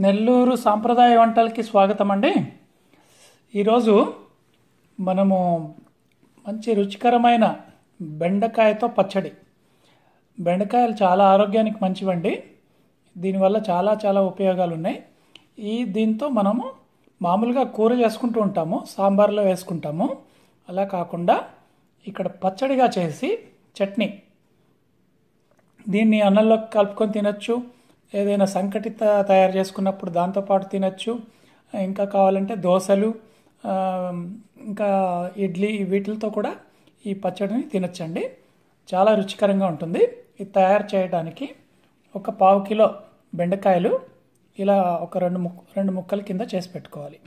నెల్లూరు సాంప్రదాయ వంటలకి స్వాగతం అండి ఈరోజు మనము మంచి రుచికరమైన బెండకాయతో పచ్చడి బెండకాయలు చాలా ఆరోగ్యానికి మంచివండి దీనివల్ల చాలా చాలా ఉపయోగాలు ఉన్నాయి ఈ దీంతో మనము మామూలుగా కూర చేసుకుంటూ ఉంటాము సాంబార్లో వేసుకుంటాము అలా కాకుండా ఇక్కడ పచ్చడిగా చేసి చట్నీ దీన్ని అన్నంలో కలుపుకొని తినచ్చు ఏదైనా సంకటి త- తయారు చేసుకున్నప్పుడు దాంతోపాటు తినచ్చు ఇంకా కావాలంటే దోశలు ఆ, ఇంకా ఇడ్లీ వీటితో కూడా ఈ పచ్చడిని తినచ్చండి చాలా రుచికరంగా ఉంటుంది ఇది తయారు చేయడానికి ఒక పావు కిలో బెండకాయలు ఇలా ఒక రెండు ముక్ రెండు ముక్కల కింద చేసి పెట్టుకోవాలి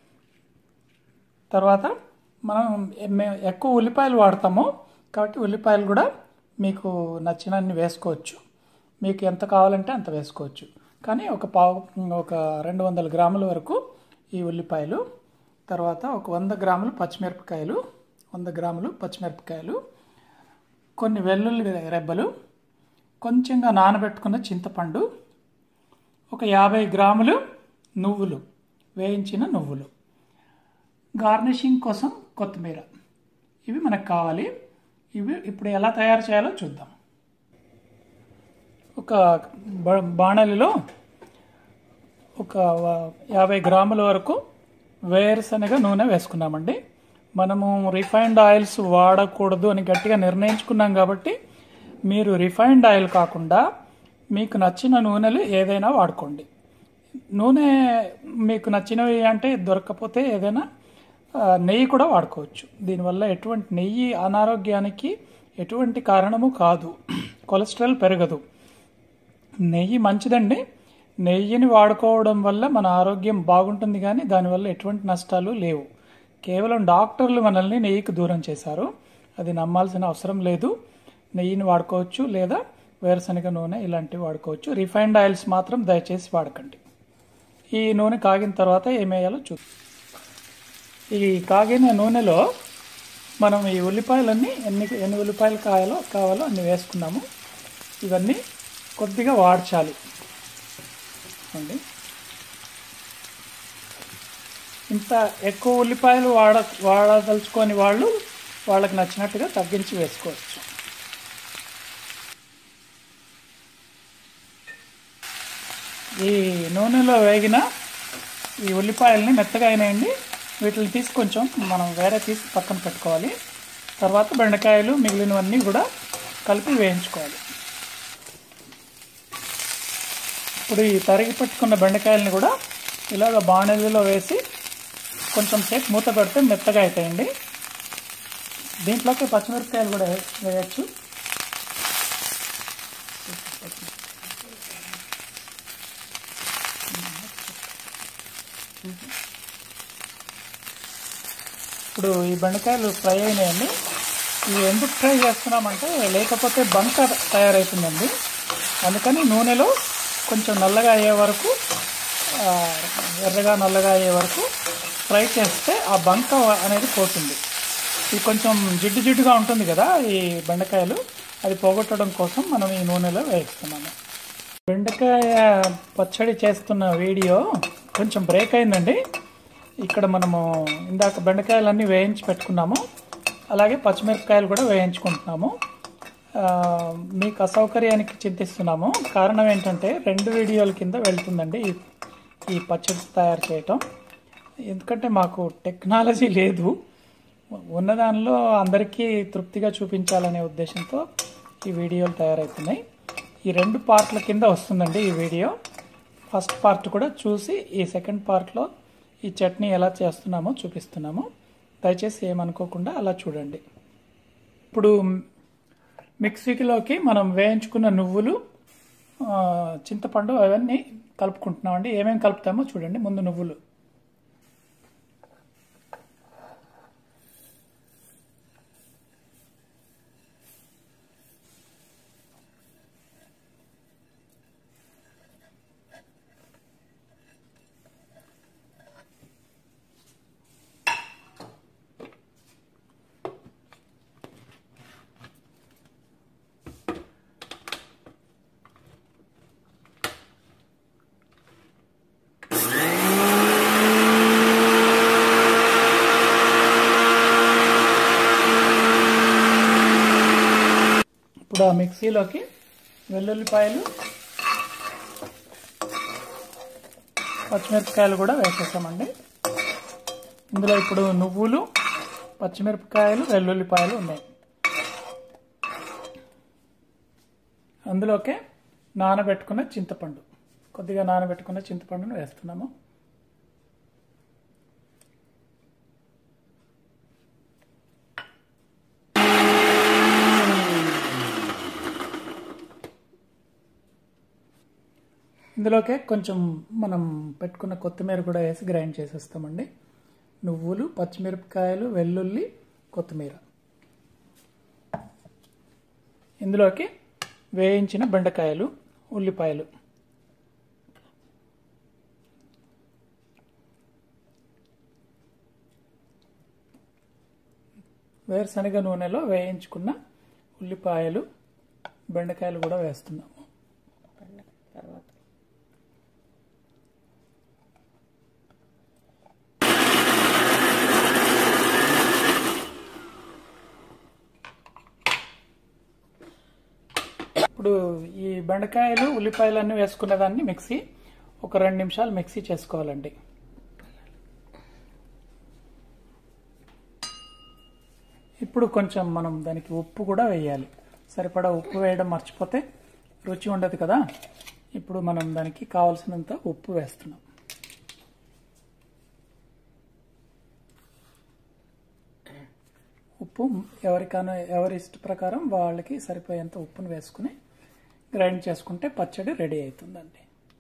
తర్వాత మనం మేము ఎక్కువ ఉల్లిపాయలు వాడతాము కాబట్టి ఉల్లిపాయలు కూడా మీకు నచ్చినన్ని వేసుకోవచ్చు మీకు ఎంత కావాలంటే అంత వేసుకోవచ్చు కానీ ఒక పావు ఒక రెండు వందల గ్రాముల వరకు ఈ ఉల్లిపాయలు తర్వాత ఒక వంద గ్రాములు పచ్చిమిరపకాయలు వంద గ్రాములు పచ్చిమిరపకాయలు కొన్ని వెల్లుల్లి రెబ్బలు కొంచెంగా నానబెట్టుకున్న చింతపండు ఒక యాభై గ్రాములు నువ్వులు వేయించిన నువ్వులు గార్నిషింగ్ కోసం కొత్తిమీర ఇవి మనకు కావాలి ఇవి ఇప్పుడు ఎలా తయారు చేయాలో చూద్దాం ఒక బ- బాణలిలో ఒక వ- యాభై గ్రాముల వరకు వేరుశనగ నూనె వేసుకున్నామండి మనము రిఫైన్డ్ ఆయిల్స్ వాడకూడదు అని గట్టిగా నిర్ణయించుకున్నాం కాబట్టి మీరు రిఫైన్డ్ ఆయిల్ కాకుండా మీకు నచ్చిన నూనెలు ఏదైనా వాడుకోండి నూనె మీకు నచ్చినవి అంటే దొరకకపోతే ఏదైనా ఆ, నెయ్యి కూడా వాడుకోవచ్చు దీనివల్ల ఎటువంటి నెయ్యి అనారోగ్యానికి ఎటువంటి కారణము కాదు కొలెస్ట్రాల్ పెరగదు నెయ్యి మంచిదండి నెయ్యిని వాడుకోవడం వల్ల మన ఆరోగ్యం బాగుంటుంది కానీ దానివల్ల ఎటువంటి నష్టాలు లేవు కేవలం డాక్టర్లు మనల్ని నెయ్యికి దూరం చేశారు అది నమ్మాల్సిన అవసరం లేదు నెయ్యిని వాడుకోవచ్చు లేదా వేరుశనగ నూనె ఇలాంటివి వాడుకోవచ్చు రిఫైన్డ్ ఆయిల్స్ మాత్రం దయచేసి వాడకండి ఈ నూనె కాగిన తర్వాత ఏమేయాలో చూ ఈ కాగిన నూనెలో మనం ఈ ఉల్లిపాయలన్నీ ఎన్ని ఎన్ని ఉల్లిపాయలు కాయాలో కావాలో అన్ని వేసుకున్నాము ఇవన్నీ కొద్దిగా వాడ్చాలి అండి ఇంత ఎక్కువ ఉల్లిపాయలు వాడ వాడదలుచుకొని వాళ్ళు వాళ్ళకి నచ్చినట్టుగా తగ్గించి వేసుకోవచ్చు ఈ నూనెలో వేగిన ఈ ఉల్లిపాయల్ని మెత్తగా అయినాయండి వీటిని తీసి కొంచెం మనం వేరే తీసి పక్కన పెట్టుకోవాలి తర్వాత బెండకాయలు మిగిలినవన్నీ కూడా కలిపి వేయించుకోవాలి ఇప్పుడు ఈ తరిగి పెట్టుకున్న బెండకాయలని కూడా ఇలాగ బాణలిలో వేసి కొంచెం సేపు మూత పెడితే మెత్తగా అవుతాయండి దీంట్లోకి పచ్చిమిరపకాయలు కూడా వే- వేయచ్చు ఇప్పుడు ఈ బెండకాయలు ఫ్రై అయినాయండి ఇవి ఎందుకు ఫ్రై చేస్తున్నామంటే లేకపోతే బంక తయారవుతుందండి అందుకని నూనెలో కొంచెం నల్లగా అయ్యే వరకు ఆ, ఎర్రగా నల్లగా అయ్యే వరకు ఫ్రై చేస్తే ఆ బంక అనేది పోతుంది ఇది కొంచెం జిడ్డు జిడ్డుగా ఉంటుంది కదా ఈ బెండకాయలు అది పోగొట్టడం కోసం మనం ఈ నూనెలో వేస్తున్నాము బెండకాయ పచ్చడి చేస్తున్న వీడియో కొంచెం బ్రేక్ అయిందండి ఇక్కడ మనము ఇందాక బెండకాయలన్నీ వేయించి పెట్టుకున్నాము అలాగే పచ్చిమిరపకాయలు కూడా వేయించుకుంటున్నాము ఆ, మీకు అసౌకర్యానికి చింతిస్తున్నాము కారణం ఏంటంటే రెండు వీడియోల కింద వెళ్తుందండి ఈ ఈ పచ్చడి తయారు చేయటం ఎందుకంటే మాకు టెక్నాలజీ లేదు ఉన్న దానిలో అందరికీ తృప్తిగా చూపించాలనే ఉద్దేశంతో ఈ వీడియోలు తయారవుతున్నాయి ఈ రెండు పార్ట్ల కింద వస్తుందండి ఈ వీడియో ఫస్ట్ పార్ట్ కూడా చూసి ఈ సెకండ్ పార్ట్లో ఈ చట్నీ ఎలా చేస్తున్నామో చూపిస్తున్నాము దయచేసి ఏమనుకోకుండా అలా చూడండి ఇప్పుడు మిక్సీలోకి మనం వేయించుకున్న నువ్వులు ఆ, చింతపండు అవన్నీ కలుపుకుంటున్నామండి ఏమేమి కలుపుతామో చూడండి ముందు నువ్వులు ఇప్పుడు ఆ మిక్సీలోకి వెల్లుల్లిపాయలు పచ్చిమిరపకాయలు కూడా వేసేసామండి ఇందులో ఇప్పుడు నువ్వులు పచ్చిమిరపకాయలు వెల్లుల్లిపాయలు ఉన్నాయి అందులోకే నానబెట్టుకున్న చింతపండు కొద్దిగా నానబెట్టుకున్న చింతపండును వేస్తున్నాము ఇందులోకే కొంచెం మనం పెట్టుకున్న కొత్తిమీర కూడా వేసి గ్రైండ్ చేసేస్తామండి నువ్వులు పచ్చిమిరపకాయలు వెల్లుల్లి కొత్తిమీర ఇందులోకి వేయించిన బెండకాయలు ఉల్లిపాయలు వేరుశనగ నూనెలో వేయించుకున్న ఉల్లిపాయలు బెండకాయలు కూడా వేస్తున్నాము తర్వాత ఇప్పుడు ఈ బెండకాయలు ఉల్లిపాయలు అన్నీ వేసుకున్న దాన్ని మిక్సీ ఒక రెండు నిమిషాలు మిక్సీ చేసుకోవాలండి ఇప్పుడు కొంచెం మనం దానికి ఉప్పు కూడా వేయాలి సరిపడా ఉప్పు వేయడం మర్చిపోతే రుచి ఉండదు కదా ఇప్పుడు మనం దానికి కావలసినంత ఉప్పు వేస్తున్నాం ఉప్పు ఎవరికైనా ఎవరి ఇష్ట ప్రకారం వాళ్ళకి సరిపోయేంత ఉప్పును వేసుకుని గ్రైండ్ చేసుకుంటే పచ్చడి రెడీ అవుతుందండి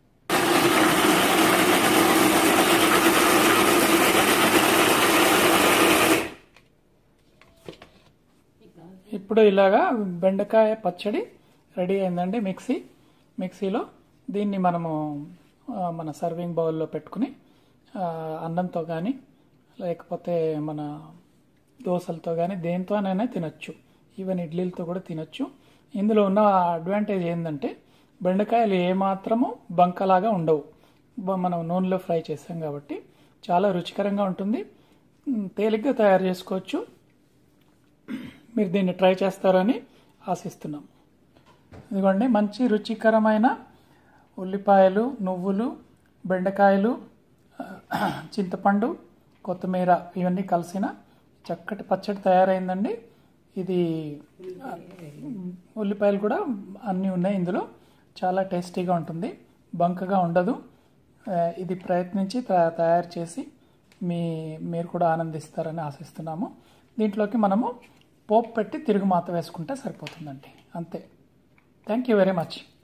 ఇప్పుడు ఇలాగా బెండకాయ పచ్చడి రెడీ అయిందండి మిక్సీ మిక్సీలో దీన్ని మనము ఆ, మన సర్వింగ్ బౌల్లో పెట్టుకుని ఆ, అన్నంతో కానీ లేకపోతే మన దోశలతో కానీ దేంతోనైనా తినొచ్చు ఈవెన్ ఇడ్లీలతో కూడా తినొచ్చు ఇందులో ఉన్న అడ్వాంటేజ్ ఏంటంటే బెండకాయలు ఏమాత్రము బంకలాగా ఉండవు బ- మనం నూనెలో ఫ్రై చేసాం కాబట్టి చాలా రుచికరంగా ఉంటుంది ఉమ్, తేలిగ్గా తయారు చేసుకోవచ్చు మీరు దీన్ని ట్రై చేస్తారని ఆశిస్తున్నాం ఇదిగోండి మంచి రుచికరమైన ఉల్లిపాయలు నువ్వులు బెండకాయలు ఆ, చింతపండు కొత్తిమీర ఇవన్నీ కలిసిన చక్కటి పచ్చడి తయారైందండి ఇది ఆ, ఉల్లిపాయలు కూడా అన్నీ ఉన్నాయి ఇందులో చాలా టేస్టీగా ఉంటుంది బంకగా ఉండదు ఆ, ఇది ప్రయత్నించి త- తయారు చేసి మీ మీరు కూడా ఆనందిస్తారని ఆశిస్తున్నాము దీంట్లోకి మనము పోపు పెట్టి తిరుగు మాత వేసుకుంటే సరిపోతుందండి అంతే థ్యాంక్ యూ వెరీ మచ్